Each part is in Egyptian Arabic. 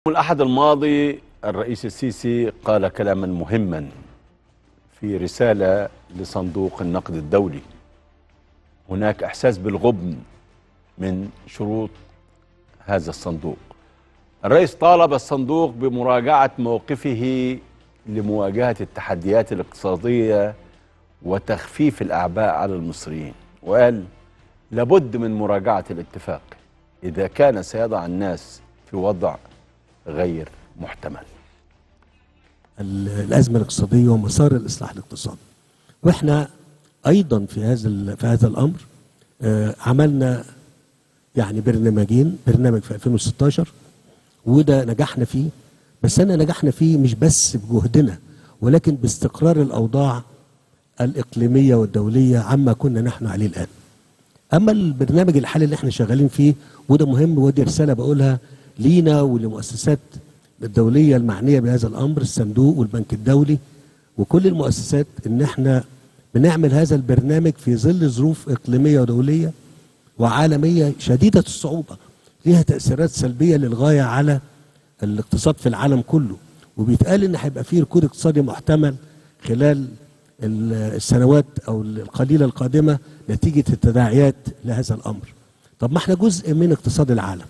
الأحد الماضي الرئيس السيسي قال كلاما مهما في رسالة لصندوق النقد الدولي هناك إحساس بالغبن من شروط هذا الصندوق الرئيس طالب الصندوق بمراجعة موقفه لمواجهة التحديات الاقتصادية وتخفيف الأعباء على المصريين وقال لابد من مراجعة الاتفاق إذا كان سيضع الناس في وضع غير محتمل ال- الازمه الاقتصاديه ومسار الاصلاح الاقتصادي واحنا ايضا في هذا ال- في هذا الامر آه، عملنا يعني برنامجين برنامج في 2016 وده نجحنا فيه بس انا نجحنا فيه مش بس بجهدنا ولكن باستقرار الاوضاع الاقليميه والدوليه عما كنا نحن عليه الان اما البرنامج الحالي اللي احنا شغالين فيه وده مهم ودي رساله بقولها لينا ولمؤسسات الدوليه المعنيه بهذا الامر الصندوق والبنك الدولي وكل المؤسسات ان احنا بنعمل هذا البرنامج في ظل ظروف اقليميه ودوليه وعالميه شديده الصعوبه ليها تاثيرات سلبيه للغايه على الاقتصاد في العالم كله وبيتقال ان هيبقى فيه ركود اقتصادي محتمل خلال ال- السنوات او القليله القادمه نتيجه التداعيات لهذا الامر. طب ما احنا جزء من اقتصاد العالم.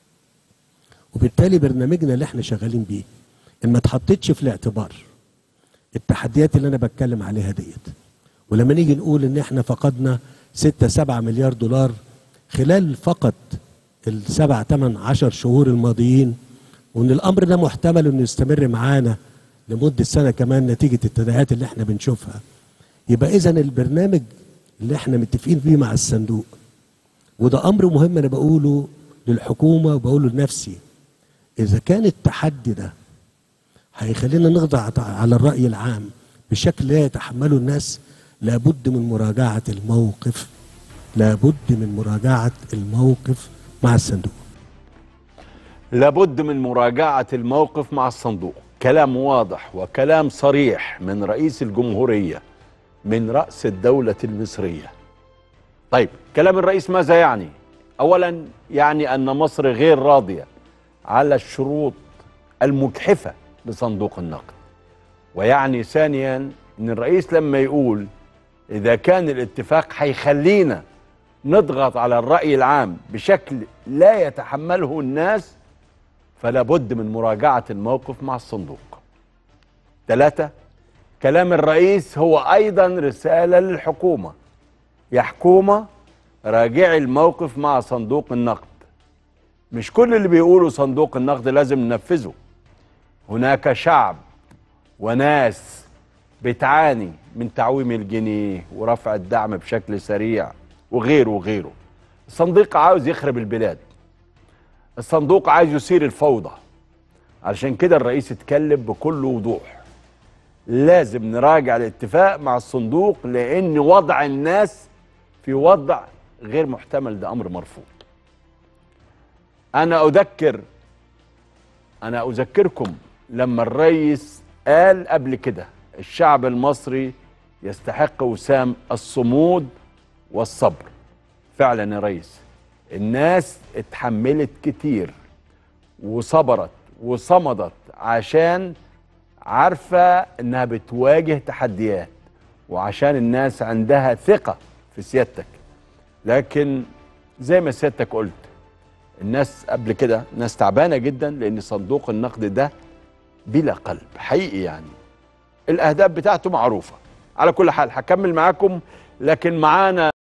وبالتالي برنامجنا اللي احنا شغالين بيه ان ما اتحطتش في الاعتبار التحديات اللي انا بتكلم عليها ديت ولما نيجي نقول ان احنا فقدنا 6 7 مليار دولار خلال فقط السبع ثمان عشر شهور الماضيين وان الامر ده محتمل انه يستمر معانا لمده سنه كمان نتيجه التداعيات اللي احنا بنشوفها يبقى اذا البرنامج اللي احنا متفقين فيه مع الصندوق وده امر مهم انا بقوله للحكومه وبقوله لنفسي اذا كان التحدي ده هيخلينا نخضع على الراي العام بشكل لا يتحمله الناس لابد من مراجعه الموقف لابد من مراجعه الموقف مع الصندوق لابد من مراجعة الموقف مع الصندوق كلام واضح وكلام صريح من رئيس الجمهورية من رأس الدولة المصرية طيب كلام الرئيس ماذا يعني أولا يعني أن مصر غير راضية على الشروط المجحفة لصندوق النقد ويعني ثانيا أن الرئيس لما يقول إذا كان الاتفاق هيخلينا نضغط على الرأي العام بشكل لا يتحمله الناس فلا بد من مراجعة الموقف مع الصندوق ثلاثة كلام الرئيس هو أيضا رسالة للحكومة يا حكومة راجعي الموقف مع صندوق النقد مش كل اللي بيقوله صندوق النقد لازم ننفذه هناك شعب وناس بتعاني من تعويم الجنيه ورفع الدعم بشكل سريع وغيره وغيره الصندوق عاوز يخرب البلاد الصندوق عايز يثير الفوضى علشان كده الرئيس اتكلم بكل وضوح لازم نراجع الاتفاق مع الصندوق لان وضع الناس في وضع غير محتمل ده امر مرفوض انا اذكر انا اذكركم لما الرئيس قال قبل كده الشعب المصري يستحق وسام الصمود والصبر فعلا يا ريس الناس اتحملت كتير وصبرت وصمدت عشان عارفة انها بتواجه تحديات وعشان الناس عندها ثقة في سيادتك لكن زي ما سيادتك قلت الناس قبل كده ناس تعبانة جدا لان صندوق النقد ده بلا قلب حقيقي يعني الاهداف بتاعته معروفة على كل حال هكمل معاكم لكن معانا